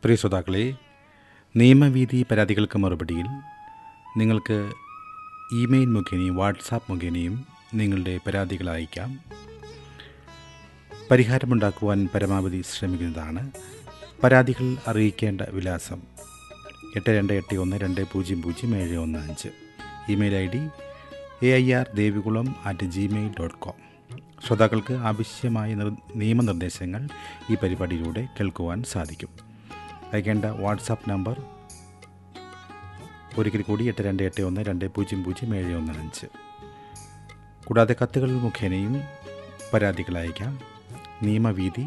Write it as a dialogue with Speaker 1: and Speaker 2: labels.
Speaker 1: പ്രിയ ശ്രോതാക്കളെ നിയമവീതി പരാതികൾക്ക് മറുപടിയിൽ നിങ്ങൾക്ക് ഇമെയിൽ മുഖേനയും വാട്സാപ്പ് മുഖേനയും നിങ്ങളുടെ പരാതികൾ അയക്കാം പരിഹാരമുണ്ടാക്കുവാൻ പരമാവധി ശ്രമിക്കുന്നതാണ് പരാതികൾ അറിയിക്കേണ്ട വിലാസം എട്ട് രണ്ട് എട്ട് ഒന്ന് രണ്ട് പൂജ്യം പൂജ്യം ഏഴ് ഒന്ന് അഞ്ച് email I D A I R Devikulam at Gmail dot com ശ്രോതാക്കൾക്ക് ആവശ്യമായ നിർ- നിയമനിർദ്ദേശങ്ങൾ ഈ പരിപാടിയിലൂടെ കേൾക്കുവാൻ സാധിക്കും അയക്കേണ്ട വാട്സാപ്പ് നമ്പർ ഒരിക്കൽ കൂടി എട്ട് രണ്ട് എട്ട് ഒന്ന് രണ്ട് പൂജ്യം പൂജ്യം ഏഴ് ഒന്ന് അഞ്ച് കൂടാതെ കത്തുകൾ മുഖേനയും പരാതികൾ അയക്കാം നിയമവീതി